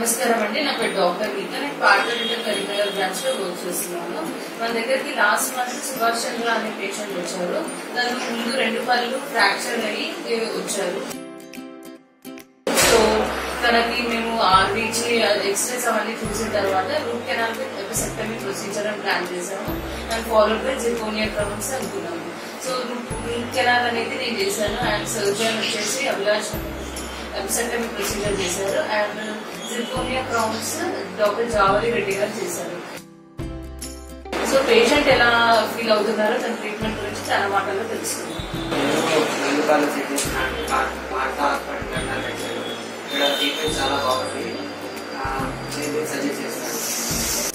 నమస్కారం అండి నా పేరు డాక్టర్ గీత నేను పార్టల్ కరీంనగర్ బ్రాంచ్ లో వర్క్ చేస్తున్నాను మన దగ్గరికి లాస్ట్ మంత్ సుభాష్ చంద్ర అనే పేషెంట్ వచ్చారు దాని ముందు రెండు పళ్ళు ఫ్రాక్చర్ అయ్యి వచ్చారు సో తనకి మేము ఆర్బీచి ఎక్స్రేస్ అవన్నీ చూసిన తర్వాత రూట్ కెనాల్ ఎపిసెక్టమీ ప్రొసీజర్ అని ప్లాన్ చేశాము and followed by zirconia crowns అనుకున్నాము సో రూట్ కెనాల్ అనేది నేను చేశాను అండ్ సర్జన్ వచ్చేసి అభిలాష్ ఎపిసెక్టమీ ప్రొసీజర్ చేశారు and zirconia crowns doctor Javali Reddy garu చేశారు సో పేషెంట్ ఎలా ఫీల్ అవుతున్నారో తన ట్రీట్మెంట్ గురించి చాలా మాటల్లో తెలుసుకున్నాం రెండు కాళ్ళు చెక్ చేసినాను వార్త హాస్పిటల్ అంటారు ఇక్కడ ట్రీట్మెంట్ చాలా బాగుంది సజెస్ట్ చేస్తాను